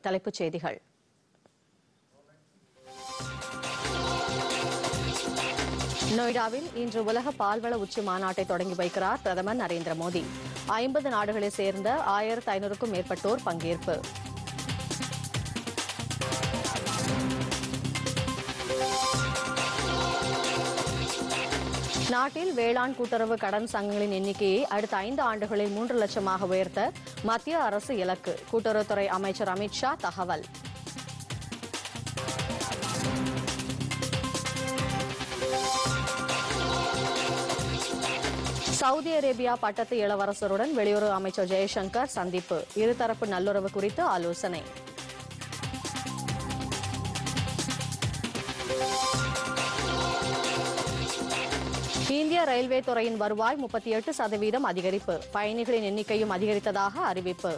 தலைப்புச் செய்திகள் நொய்டாவில் இன்று உலக பால்வள உச்சி மாநாட்டை தொடங்கி வைக்கிறார் பிரதமர் நரேந்திர மோடி ஐம்பது நாடுகளைச் சேர்ந்த ஆயிரத்து ஐநூறுக்கும் மேற்பட்டோர் பங்கேற்பு நாட்டில் வேளாண் கூட்டுறவு கடன் சங்கங்களின் எண்ணிக்கையை அடுத்த ஐந்து ஆண்டுகளில் மூன்று லட்சமாக உயர்த்த மத்திய அரசு இலக்கு கூட்டுறவுத்துறை அமைச்சர் அமித்ஷா தகவல் சவுதி அரேபியா பட்டத்து இளவரசருடன் வெளியுறவு அமைச்சர் ஜெய்சங்கர் சந்திப்பு இருதரப்பு நல்லுறவு குறித்து ஆலோசனை இந்திய ரயில்வே துறையின் வருவாய் முப்பத்தி எட்டு சதவீதம் அதிகரிப்பு பயணிகளின் எண்ணிக்கையும் அதிகரித்ததாக அறிவிப்பு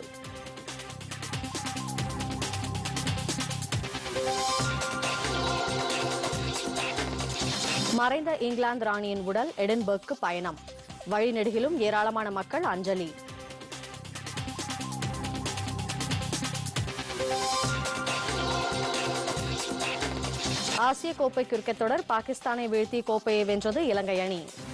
மறைந்த இங்கிலாந்து ராணியின் உடல் எடின்பர்க்கு பயணம் வழிநெடுகிலும் ஏராளமான மக்கள் அஞ்சலி ஆசிய கோப்பை கிரிக்கெட் தொடர் பாகிஸ்தானை வீழ்த்தி கோப்பையை வென்றது இலங்கை அணி